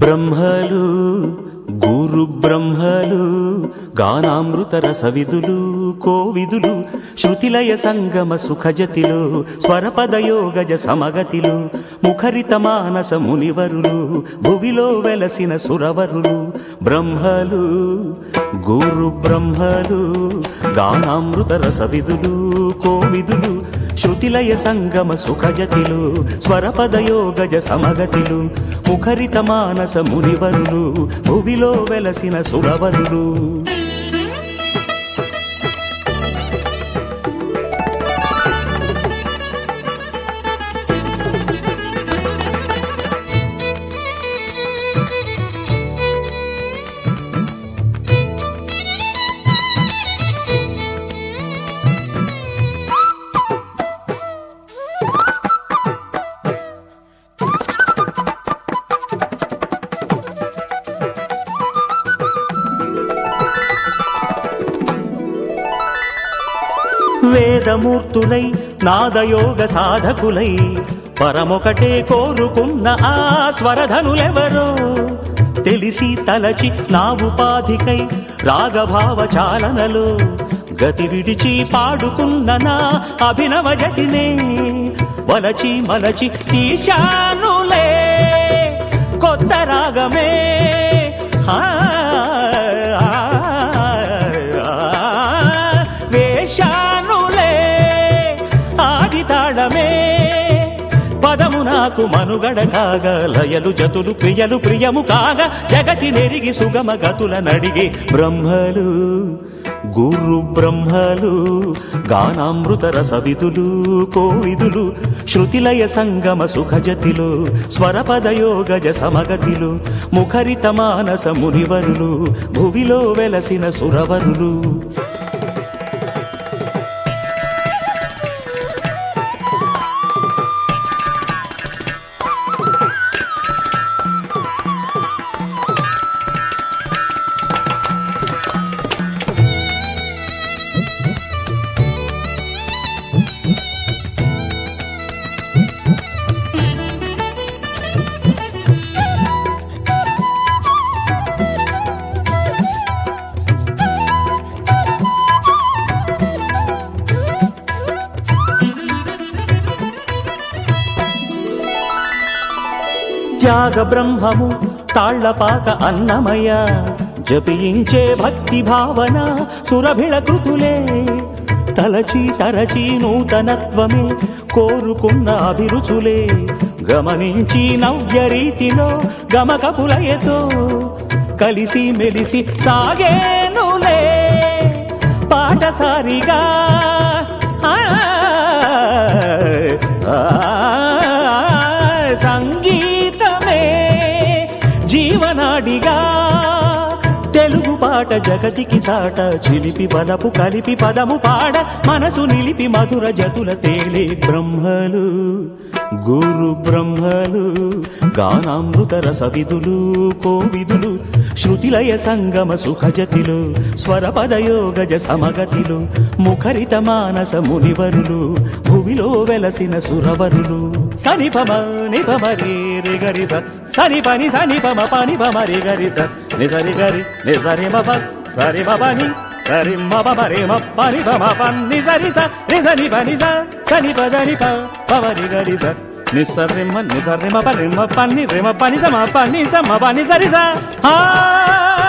బ్రహ్మలు గురు బ్రహ్మలు గానామృత రసవిదులు కోవిదులు శృతిలయ సంగమ సుఖజతిలో స్వరపదయోగజ సమగతిలో ముఖరిత మానస మునివరులు భువిలో వెలసిన సురవరులు బ్రహ్మలు గురు బ్రహ్మలు గానామృత రసవిదులు కోవిదులు శృతిలయ సంగమ సుఖజతిలు స్వరపదయోగజ సమగతిలు ముఖరిత మానస మునివరులు భువిలో వెలసిన సురవరులు వేదమూర్తులై నాదయోగ సాధకులై పరమొకటే కోరుకున్న ఆ స్వరధనులెవరో తెలిసి తలచి నా ఉపాధికై రాగభావ చాలనలో గతి విడిచి పాడుకున్న నా అభినవ జటినే వలచి మలచి తీశానులే కొత్త రాగమే ఆ, ఆ, ఆ, వేశానులే ఆది తాళమే పదము నాకు మనుగడ కాగా లయలు జతులు ప్రియలు ప్రియము కాగా జగతి నెరిగి సుగమ గతుల నడిగి బ్రహ్మలు గురు బ్రహ్మలు గానామృత రసవిదులు కోవిదులు శృతిలయ సంగమ సుఖజతిలో స్వరపదయోగజ సమగతిలో ముఖరిత మానస మునివరులు భువిలో వెలసిన సురవరులు త్యాగ బ్రహ్మము తాళ్లపాక అన్నమయ జపించే భక్తి భావన సురభిళ కృతులే తలచి తరచి నూతనత్వమే కోరుకున్న అభిరుచులే గమనించి నవ్య రీతిలో గమకపులయతో కలిసి మెలిసి సాగేనులే పాటసారిగా ఆ, ఆ, సంగీతమే జీవనాడిగా తెలుగు పాట జగతికి చాట చిలిపి బలపు కలిపి పదము పాడ మనసు నిలిపి మధుర జతుల తేలి బ్రహ్మలు గురు బ్రహ్మలు గానామృత రసవిదులు కోవిదులు శృతిలయ సంగమ సుఖజతిలో స్వరపదయోగజ సమగతిలో ముఖరిత మానస మునివరులు భువిలో వెలసిన సురవరులు సనిపమ నిపమ రే రే గరి స సని పని సని పమ పని పమ రే గరి స నిసరి గరి నిసరి మప సరి మపని సరి మప రే మ పని పమ పని సరి స నిసరి పని స సని పదని ప పమ రే గరి స నిసరిమ నిసరిమ పరిమ పని రిమ పని సమ పని సమ పని సరి స ఆ